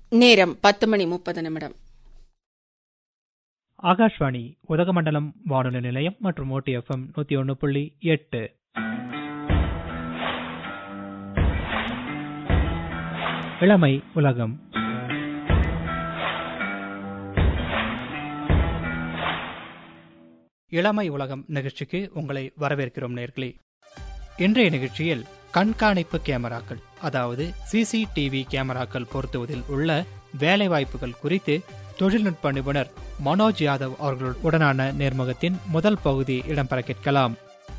நேரம் பத்து மணி முப்பது நிமிடம் ஆகாஷ்வாணி உதகமண்டலம் வானொலி நிலையம் மற்றும் ஓடி எஃப்எம் நூத்தி ஒன்னு புள்ளி எட்டு இளமை உலகம் இளமை உலகம் நிகழ்ச்சிக்கு உங்களை வரவேற்கிறோம் நேர்களே இன்றைய நிகழ்ச்சியில் கண்காணிப்பு கேமராக்கள் அதாவது சிசிடிவி கேமராக்கள் பொருத்துவதில் உள்ள வேலைவாய்ப்புகள் குறித்து தொழில்நுட்ப நிபுணர் மனோஜ் யாதவ் அவர்களுடனான நேர்முகத்தின் முதல் பகுதி இடம்பெற கேட்கலாம்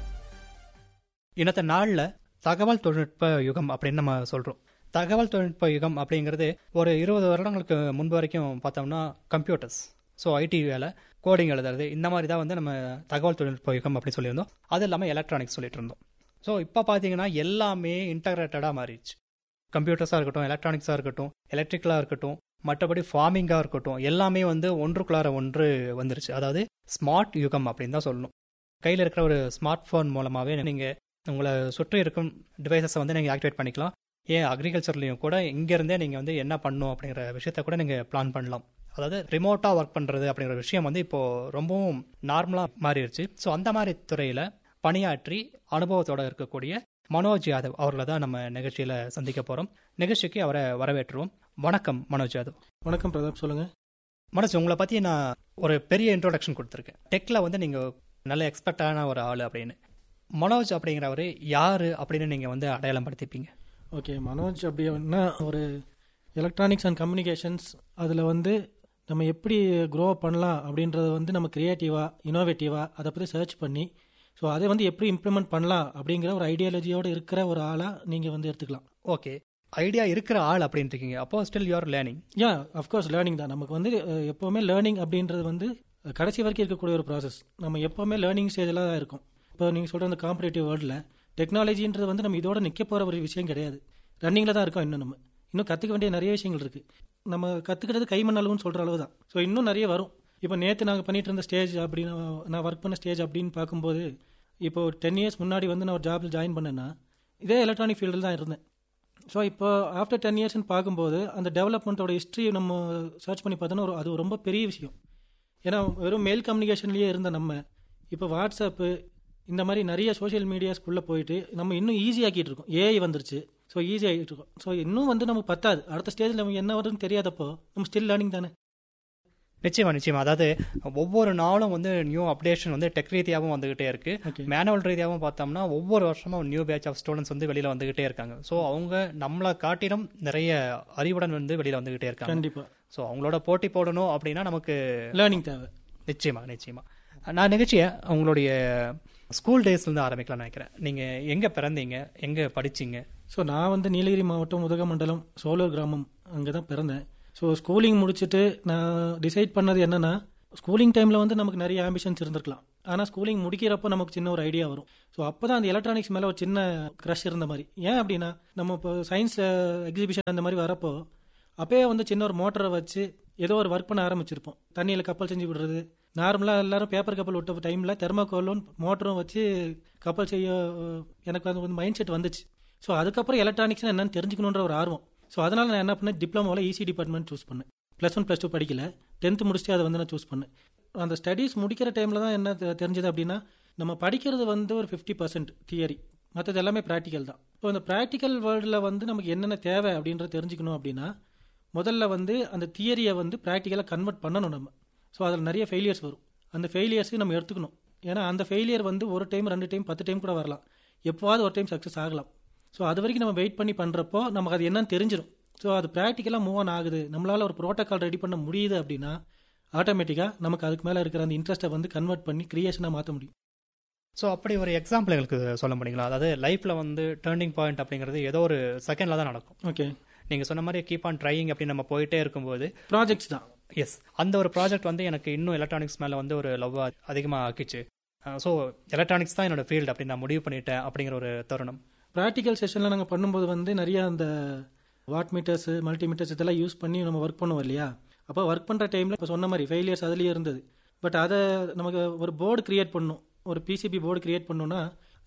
இன்னத்த நாள்ல தகவல் தொழில்நுட்ப யுகம் அப்படின்னு நம்ம சொல்றோம் தகவல் தொழில்நுட்ப யுகம் அப்படிங்கிறது ஒரு இருபது வருடங்களுக்கு முன்பு வரைக்கும் பார்த்தோம்னா கம்ப்யூட்டர்ஸ் ஸோ ஐடி வேலை கோடிங் எழுதுறது இந்த மாதிரி தான் வந்து நம்ம தகவல் தொழில்நுட்ப யுகம் அப்படின்னு சொல்லியிருந்தோம் அது இல்லாமல் எலக்ட்ரானிக்ஸ் சொல்லிட்டு இருந்தோம் ஸோ இப்போ பார்த்தீங்கன்னா எல்லாமே இன்டகிரேட்டடாக மாறிடுச்சு கம்ப்யூட்டர்ஸாக இருக்கட்டும் எலக்ட்ரானிக்ஸாக இருக்கட்டும் எலக்ட்ரிக்கலாக இருக்கட்டும் மற்றபடி ஃபார்மிங்காக இருக்கட்டும் எல்லாமே வந்து ஒன்றுக்குள்ளார ஒன்று வந்துருச்சு அதாவது ஸ்மார்ட் யுகம் அப்படின்னு தான் சொல்லணும் கையில் இருக்கிற ஒரு ஸ்மார்ட் ஃபோன் மூலமாகவே நீங்கள் உங்களை சுற்றி இருக்கும் டிவைசஸை வந்து நீங்கள் ஆக்டிவேட் பண்ணிக்கலாம் ஏன் அக்ரிகல்ச்சர்லையும் கூட இங்கேருந்தே நீங்கள் வந்து என்ன பண்ணணும் அப்படிங்கிற விஷயத்த கூட நீங்கள் பிளான் பண்ணலாம் அதாவது ரிமோட்டாக ஒர்க் பண்ணுறது அப்படிங்கிற விஷயம் வந்து இப்போது ரொம்பவும் நார்மலாக மாறிடுச்சு ஸோ அந்த மாதிரி துறையில் பணியாற்றி அனுபவத்தோட இருக்கக்கூடிய மனோஜ் யாதவ் அவர்களை தான் நம்ம நிகழ்ச்சியில் சந்திக்க போகிறோம் நிகழ்ச்சிக்கு அவரை வரவேற்றுவோம் வணக்கம் மனோஜ் யாதவ் வணக்கம் பிரதாப் சொல்லுங்க மனோஜ் உங்களை பற்றி நான் ஒரு பெரிய இன்ட்ரோடக்ஷன் கொடுத்துருக்கேன் டெக்கில் வந்து நீங்கள் நல்ல எக்ஸ்பர்ட்டான ஒரு ஆள் அப்படின்னு மனோஜ் அப்படிங்கிறவர் யார் அப்படின்னு நீங்கள் வந்து அடையாளம் படுத்திப்பீங்க ஓகே மனோஜ் அப்படின்னா ஒரு எலக்ட்ரானிக்ஸ் அண்ட் கம்யூனிகேஷன்ஸ் அதில் வந்து நம்ம எப்படி க்ரோ பண்ணலாம் அப்படின்றத வந்து நம்ம க்ரியேட்டிவாக இனோவேட்டிவாக அதை பற்றி சர்ச் பண்ணி ஸோ அதை வந்து எப்படி இம்ப்ளிமெண்ட் பண்ணலாம் அப்படிங்கிற ஒரு ஐடியாலஜியோடு இருக்கிற ஒரு ஆளாக நீங்கள் வந்து எடுத்துக்கலாம் ஓகே ஐடியா இருக்கிற ஆள் அப்படின்னு இருக்கீங்க அப்போ still you are learning yeah of course learning தான் நமக்கு வந்து அஹ், எப்போவுமே லேர்னிங் அப்படின்றது வந்து அஹ், கடைசி வரைக்கும் இருக்கக்கூடிய ஒரு ப்ராசஸ் நம்ம எப்போவுமே லேர்னிங் ஸ்டேஜில் தான் இருக்கும் இப்போ நீங்கள் சொல்கிற அந்த காம்படேட்டிவ் வேர்ல்டில் டெக்னாலஜின்றது வந்து நம்ம இதோட நிற்க போகிற ஒரு விஷயம் கிடையாது ரன்னிங்கில் தான் இருக்கோம் இன்னும் நம்ம இன்னும் கற்றுக்க வேண்டிய நிறைய விஷயங்கள் இருக்குது நம்ம கற்றுக்கிறது கைமண் அளவுன்னு சொல்கிற அளவு தான் ஸோ இன்னும் நிறைய வரும் இப்போ நேற்று நாங்கள் பண்ணிட்டு இருந்த ஸ்டேஜ் அப்படின்னு நான் ஒர்க் பண்ண ஸ்டேஜ் அப்படின்னு பார்க்கும்போது இப்போ டென் இயர்ஸ் முன்னாடி வந்து நான் ஒரு ஜாபில் ஜாயின் பண்ணேன்னா இதே எலக்ட்ரானிக் ஃபீல்டில் தான் இருந்தேன் ஸோ இப்போ ஆஃப்டர் டென் இயர்ஸ்னு பார்க்கும்போது அந்த டெவலப்மெண்ட்டோட ஹிஸ்ட்ரி நம்ம சர்ச் பண்ணி பார்த்தோன்னா ஒரு அது ரொம்ப பெரிய விஷயம் ஏன்னா வெறும் மெயில் கம்யூனிகேஷன்லேயே இருந்த நம்ம இப்போ வாட்ஸ்அப்பு இந்த மாதிரி நிறைய சோஷியல் மீடியாஸ்க்குள்ளே போயிட்டு நம்ம இன்னும் ஈஸியாக்கிட்டு இருக்கோம் ஏஐ வந்துருச்சு ஸோ ஈஸி ஆகிட்டு இருக்கோம் ஸோ இன்னும் வந்து நம்ம பத்தாது அடுத்த ஸ்டேஜில் நமக்கு என்ன வருதுன்னு தெரியாதப்போ நம்ம ஸ்டில் லேர்னிங் தானே நிச்சயமா நிச்சயமா அதாவது ஒவ்வொரு நாளும் வந்து நியூ அப்டேஷன் வந்து டெக் ரீதியாகவும் வந்துகிட்டே இருக்கு ஓகே மேனுவல் ரீதியாகவும் பார்த்தோம்னா ஒவ்வொரு வருஷமும் நியூ பேட்ச் ஆஃப் ஸ்டூடெண்ட்ஸ் வந்து வெளியில வந்துகிட்டே இருக்காங்க ஸோ அவங்க நம்மளை காட்டிலும் நிறைய அறிவுடன் வந்து வெளியில வந்துகிட்டே இருக்காங்க கண்டிப்பாக ஸோ அவங்களோட போட்டி போடணும் அப்படின்னா நமக்கு லேர்னிங் தேவை நிச்சயமா நிச்சயமா நான் நிகழ்ச்சியை உங்களுடைய ஸ்கூல் டேஸ்லேருந்து ஆரம்பிக்கலாம்னு நினைக்கிறேன் நீங்க எங்க பிறந்தீங்க எங்க படிச்சீங்க ஸோ நான் வந்து நீலகிரி மாவட்டம் உதகமண்டலம் சோலூர் கிராமம் அங்கே தான் பிறந்தேன் ஸோ ஸ்கூலிங் முடிச்சுட்டு நான் டிசைட் பண்ணது என்னன்னா ஸ்கூலிங் டைமில் வந்து நமக்கு நிறைய ஆம்பிஷன்ஸ் இருந்திருக்கலாம் ஆனால் ஸ்கூலிங் முடிக்கிறப்போ நமக்கு சின்ன ஒரு ஐடியா வரும் ஸோ அப்போ தான் அந்த எலக்ட்ரானிக்ஸ் மேலே ஒரு சின்ன க்ரஷ் இருந்த மாதிரி ஏன் அப்படின்னா நம்ம இப்போ சயின்ஸ் எக்ஸிபிஷன் அந்த மாதிரி வரப்போ அப்பயே வந்து சின்ன ஒரு மோட்டரை வச்சு ஏதோ ஒரு ஒர்க் பண்ண ஆரம்பிச்சிருப்போம் தண்ணியில் கப்பல் செஞ்சு விடுறது நார்மலாக எல்லாரும் பேப்பர் கப்பல் விட்ட டைமில் தெர்மாக்கோலும் மோட்டரும் வச்சு கப்பல் செய்ய அஹ், எனக்கு அது வந்து மைண்ட் செட் வந்துச்சு ஸோ அதுக்கப்புறம் எலக்ட்ரானிக்ஸ் என்னன்னு தெரிஞ்சுக்கணுன்ற ஒரு ஆர்வம் ஸோ அதனால் நான் என்ன பண்ணேன் டிப்ளமோவில் ஈசி டிபார்ட்மெண்ட் சூஸ் பண்ணேன் ப்ளஸ் ஒன் ப்ளஸ் டூ படிக்கல டென்த்து முடிச்சுட்டு அதை வந்து நான் சூஸ் பண்ணேன் அந்த ஸ்டடீஸ் முடிக்கிற டைமில் தான் என்ன தெ- தெரிஞ்சது அப்படின்னா நம்ம படிக்கிறது வந்து ஒரு ஃபிஃப்டி பர்சன்ட் தியரி மற்றது எல்லாமே ப்ராக்டிக்கல் தான் ஸோ அந்த ப்ராக்டிக்கல் வேர்ல்டில் வந்து நமக்கு என்னென்ன தேவை அப்படின்றத தெரிஞ்சுக்கணும் அப்படின்னா முதல்ல வந்து அந்த தியரியை வந்து ப்ராக்டிக்கலாக கன்வெர்ட் பண்ணணும் நம்ம ஸோ அதில் நிறைய ஃபெயிலியர்ஸ் வரும் அந்த ஃபெயிலியர்ஸையும் நம்ம எடுத்துக்கணும் ஏன்னா அந்த ஃபெயிலியர் வந்து ஒரு டைம் ரெண்டு டைம் பத்து டைம் கூட வரலாம் எப்போவாவது ஒரு டைம் சக்ஸஸ் ஆகலாம் ஸோ அது வரைக்கும் நம்ம வெயிட் பண்ணி பண்ணுறப்போ நமக்கு அது என்னன்னு தெரிஞ்சிடும் ஸோ அது ப்ராக்டிக்கலாக மூவ் ஆன் ஆகுது நம்மளால் ஒரு ப்ரோட்டோகால் ரெடி பண்ண முடியுது அப்படின்னா ஆட்டோமேட்டிக்காக நமக்கு அதுக்கு மேலே இருக்கிற அந்த இன்ட்ரெஸ்ட்டை வந்து கன்வெர்ட் பண்ணி கிரியேஷனாக மாற்ற முடியும் ஸோ அப்படி ஒரு எக்ஸாம்பிள் எங்களுக்கு சொல்ல முடியுங்களா அதாவது லைஃப்ல வந்து டேர்னிங் பாயிண்ட் அப்படிங்கிறது ஏதோ ஒரு செகண்ட்ல தான் நடக்கும் ஓகே நீங்க சொன்ன மாதிரி கீப் ஆன் ட்ரையிங் அப்படி நம்ம போயிட்டே இருக்கும்போது ப்ராஜெக்ட்ஸ் தான் எஸ் அந்த ஒரு ப்ராஜெக்ட் வந்து எனக்கு இன்னும் எலக்ட்ரானிக்ஸ் மேல வந்து ஒரு லவ் அதிகமாக ஆக்கிச்சு ஸோ எலக்ட்ரானிக்ஸ் தான் என்னோட ஃபீல்டு அப்படின்னு நான் முடிவு பண்ணிட்டேன் அப்படிங்கிற ஒரு தருணம் ப்ராக்டிக்கல் செஷனில் நாங்கள் பண்ணும்போது வந்து நிறைய அந்த வாட் மீட்டர்ஸ் மல்டிமீட்டர்ஸ் இதெல்லாம் யூஸ் பண்ணி நம்ம ஒர்க் பண்ணுவோம் இல்லையா அப்போ ஒர்க் பண்ணுற டைமில் இப்போ சொன்ன மாதிரி ஃபெயிலியர்ஸ் அதுலேயே இருந்தது பட் அதை நமக்கு ஒரு போர்டு கிரியேட் பண்ணணும் ஒரு பிசிபி போர்டு கிரியேட் பண்ணோன்னா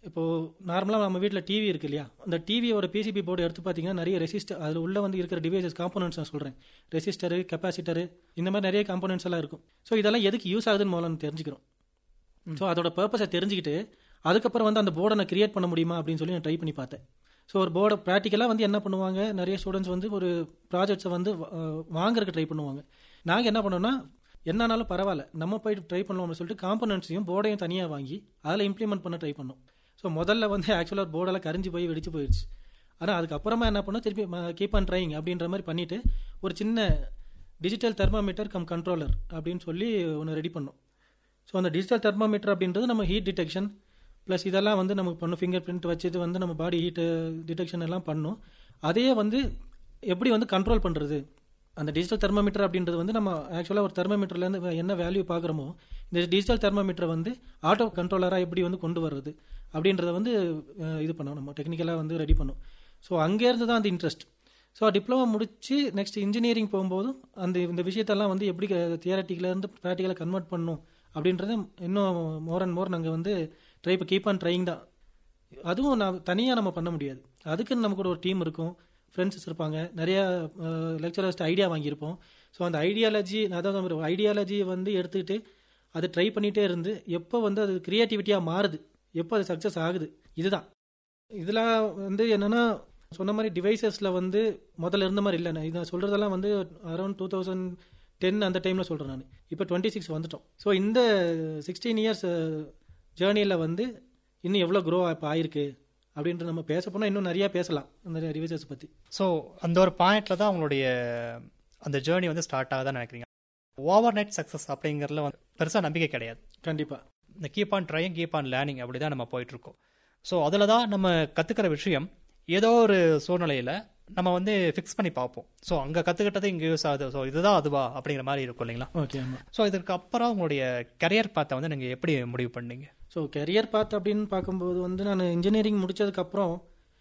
இப்போ நார்மலாக நம்ம வீட்டில் டிவி இருக்கு இல்லையா அந்த டிவியோட பிசிபி போர்டு எடுத்து பார்த்தீங்கன்னா நிறைய ரெசிஸ்டர் அதில் உள்ள வந்து இருக்கிற டிவைசஸ் காம்போனன்ட்ஸ் நான் சொல்கிறேன் ரெசிஸ்டரு கெப்பாசிட்டரு இந்த மாதிரி நிறைய காம்போனன்ட்ஸ் எல்லாம் இருக்கும் ஸோ இதெல்லாம் எதுக்கு யூஸ் ஆகுதுன்னு முதல்ல நம்ம தெரிஞ்சுக்கிறோம் ஸோ அதோட பர்பஸை தெரிஞ்சுக்கிட்டு அதுக்கப்புறம் வந்து அந்த போர்டை நான் கிரியேட் பண்ண முடியுமா அப்படின்னு சொல்லி நான் ட்ரை பண்ணி பார்த்தேன் ஸோ ஒரு போர்டை ப்ராக்டிக்கலாக வந்து என்ன பண்ணுவாங்க நிறைய ஸ்டூடெண்ட்ஸ் வந்து ஒரு ப்ராஜெக்ட்ஸை வந்து அஹ், வாங்குறதுக்கு ட்ரை பண்ணுவாங்க நாங்கள் என்ன பண்ணோம்னா என்னன்னாலும் பரவாயில்ல நம்ம போயிட்டு ட்ரை பண்ணலாம்னு சொல்லிட்டு காம்பனன்ட்ஸையும் போர்டையும் தனியாக வாங்கி அதில் இம்ப்ளிமெண்ட் பண்ண ட்ரை பண்ணோம் ஸோ முதல்ல வந்து ஆக்சுவலாக போர்டெல்லாம் கரிஞ்சு போய் வெடிச்சு போயிடுச்சு ஆனால் அதுக்கப்புறமா என்ன பண்ணோம் திருப்பி கீப் ஆன் ட்ரைங் அப்படின்ற மாதிரி பண்ணிட்டு ஒரு சின்ன டிஜிட்டல் தெர்மாமீட்டர் கம் கண்ட்ரோலர் அப்படின்னு சொல்லி ஒன்று ரெடி பண்ணோம் ஸோ அந்த டிஜிட்டல் தெர்மாமீட்டர் அப்படின்றது நம்ம ஹீட் டிடெக்ஷன் ப்ளஸ் இதெல்லாம் வந்து நமக்கு பண்ணும் ஃபிங்கர் பிரிண்ட் வச்சுட்டு வந்து நம்ம பாடி ஹீட்டு டிடெக்ஷன் எல்லாம் பண்ணும் அதையே வந்து எப்படி வந்து கண்ட்ரோல் பண்ணுறது அந்த டிஜிட்டல் தெர்மாமீட்டர் அப்படின்றது வந்து நம்ம ஆக்சுவலாக ஒரு தெர்மாமீட்டர்லேருந்து என்ன வேல்யூ பார்க்குறோமோ இந்த டிஜிட்டல் தெர்மாமீட்டரை வந்து ஆட்டோ கண்ட்ரோலராக எப்படி வந்து கொண்டு வர்றது அப்படின்றத வந்து அஹ், இது பண்ணோம் நம்ம டெக்னிக்கலாக வந்து ரெடி பண்ணோம் ஸோ அங்கேருந்து தான் அந்த இன்ட்ரெஸ்ட் ஸோ டிப்ளமோ முடிச்சு நெக்ஸ்ட் இன்ஜினியரிங் போகும்போதும் அந்த இந்த விஷயத்தெல்லாம் வந்து எப்படி தியரட்டிக்லேருந்து ப்ராக்டிக்கலாக கன்வெர்ட் பண்ணும் அப்படின்றத இன்னும் மோர் அண்ட் மோர் நாங்கள் வந்து ட்ரை இப்போ கீப் ஆன் ட்ரைங் தான் அதுவும் நான் தனியாக நம்ம பண்ண முடியாது அதுக்குன்னு நமக்கு ஒரு டீம் இருக்கும் ஃப்ரெண்ட்ஸஸ் இருப்பாங்க நிறைய லெக்சரர்ஸ்ட்டு ஐடியா வாங்கியிருப்போம் ஸோ அந்த ஐடியாலஜி அதாவது ஐடியாலஜியை வந்து எடுத்துக்கிட்டு அதை ட்ரை பண்ணிகிட்டே இருந்து எப்போ வந்து அது க்ரியேட்டிவிட்டியாக மாறுது எப்போ அது சக்ஸஸ் ஆகுது இதுதான் இதில் வந்து என்னென்னா சொன்ன மாதிரி டிவைசஸில் வந்து முதல்ல இருந்த மாதிரி இல்லை நான் இதை சொல்கிறதெல்லாம் வந்து அரௌண்ட் டூ தௌசண்ட் டென் அந்த டைமில் சொல்கிறேன் நான் இப்போ டுவெண்ட்டி சிக்ஸ் வந்துட்டோம் ஸோ இந்த சிக்ஸ்டீன் இயர்ஸ் ஜேர்னியில் வந்து இன்னும் எவ்வளோ க்ரோ இப்போ ஆயிருக்கு அப்படின்ற நம்ம பேச போனால் இன்னும் நிறையா பேசலாம் அந்த டிவைசஸ் பற்றி ஸோ அந்த ஒரு பாயிண்ட்ல தான் உங்களுடைய அந்த ஜேர்னி வந்து ஸ்டார்ட் ஆகுதான்னு நினைக்கிறீங்க ஓவர் நைட் சக்ஸஸ் அப்படிங்கிறதுல வந்து பெருசாக நம்பிக்கை கிடையாது கண்டிப்பாக இந்த keep on trying keep on learning அப்படி தான் நம்ம போயிட்டு இருக்கோம் ஸோ அதில் தான் நம்ம கற்றுக்கிற விஷயம் ஏதோ ஒரு சூழ்நிலையில் நம்ம வந்து ஃபிக்ஸ் பண்ணி பார்ப்போம் ஸோ அங்கே கற்றுக்கிட்டது இங்கே யூஸ் ஆகுது ஸோ இதுதான் அதுவா அப்படிங்கிற மாதிரி இருக்கும் இல்லைங்களா ஓகே ஆமாம் ஸோ இதுக்கு அப்புறம் உங்களுடைய கரியர் பாத்தை வந்து நீங்கள் எப்படி முடிவு பண்ணீங்க ஸோ கெரியர் பாத் அப்படின்னு பார்க்கும்போது வந்து நான் இன்ஜினியரிங் முடிச்சதுக்கப்புறம்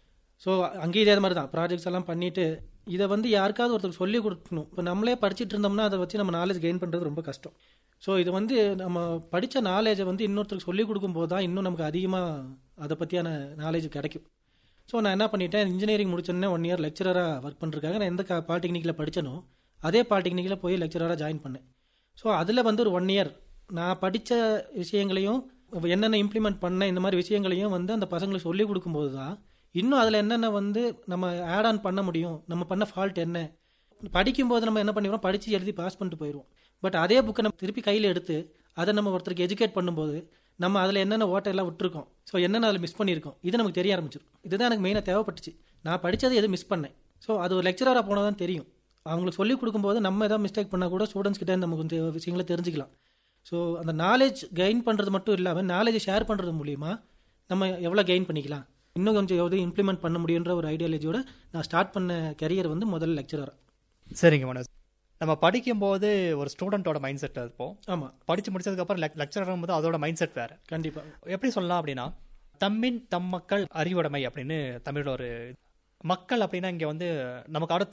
ஸோ அங்கேயும் இதே மாதிரி தான் ப்ராஜெக்ட்ஸ் எல்லாம் பண்ணிட்டு இதை வந்து யாருக்காவது ஒருத்தருக்கு சொல்லி கொடுக்கணும் இப்போ நம்மளே படிச்சிட்டு இருந்தோம்னா அதை வச்சு நம்ம நாலேஜ் கெயின் பண்ணுறது ரொம்ப கஷ்டம் ஸோ இது வந்து நம்ம படித்த நாலேஜை வந்து இன்னொருத்தருக்கு சொல்லிக் கொடுக்கும்போது தான் இன்னும் நமக்கு அதிகமாக அதை பற்றியான நாலேஜ் கிடைக்கும் ஸோ நான் என்ன பண்ணிட்டேன் இன்ஜினியரிங் முடிச்சோடனே ஒன் இயர் லெக்சரராக ஒர்க் பண்ணுறதுக்காக நான் எந்த பாலிடெக்னிக்கில் படித்தனோ அதே பாலிடெக்னிக்கில் போய் லெக்சரராக ஜாயின் பண்ணேன் ஸோ அதில் வந்து ஒரு ஒன் இயர் நான் படித்த விஷயங்களையும் என்னென்ன இம்ப்ளிமெண்ட் பண்ண இந்த மாதிரி விஷயங்களையும் வந்து அந்த பசங்களுக்கு சொல்லிக் கொடுக்கும்போது தான் இன்னும் அதில் என்னென்ன வந்து நம்ம ஆட் ஆன் பண்ண முடியும் நம்ம பண்ண ஃபால்ட் என்ன படிக்கும்போது நம்ம என்ன பண்ணிடுவோம் படித்து எழுதி பாஸ் பண்ணிட்டு போயிடுவோம் பட் அதே புக்கை நம்ம திருப்பி கையில் எடுத்து அதை நம்ம ஒருத்தருக்கு எஜுகேட் பண்ணும்போது நம்ம அதில் என்னென்ன ஓட்டையெல்லாம் விட்டுருக்கோம் ஸோ என்னென்ன அதில் மிஸ் பண்ணியிருக்கோம் இது நமக்கு தெரிய ஆரம்பிச்சிடும் இதுதான் எனக்கு மெயினாக தேவைப்பட்டுச்சு நான் படித்தது எது மிஸ் பண்ணேன் ஸோ அது ஒரு லெக்சராக போனால் தான் தெரியும் அவங்களுக்கு சொல்லிக் கொடுக்கும்போது நம்ம ஏதாவது மிஸ்டேக் பண்ணால் கூட ஸ்டூடெண்ட்ஸ் கிட்ட நமக்கு கொஞ்சம் விஷயங்களை தெரிஞ்சுக்கலாம் ஸோ அந்த நாலேஜ் கெயின் பண்ணுறது மட்டும் இல்லாமல் நாலேஜை ஷேர் பண்ணுறது மூலிமா நம்ம எவ்வளோ கெயின் பண்ணிக்கலாம் இன்னும் கொஞ்சம் எவ்வளோ இம்ப்ளிமெண்ட் பண்ண முடியுன்ற ஒரு ஐடியாலஜியோட நான் ஸ்டார்ட் பண்ண கரியர் வந்து முதல்ல லெக்சரர் சரிங்க மனோஜ் நம்ம படிக்கும்போது ஒரு ஸ்டூடெண்ட்டோட மைண்ட் செட் இருப்போம் ஆமாம் படித்து முடிச்சதுக்கப்புறம் லெக்சரர் போது அதோட மைண்ட் செட் வேறு கண்டிப்பாக எப்படி சொல்லலாம் அப்படின்னா தம்மின் தம் மக்கள் அறிவுடைமை அப்படின்னு தமிழில் ஒரு மக்கள் அப்படின்னா இங்கே வந்து நமக்கு அடுத்த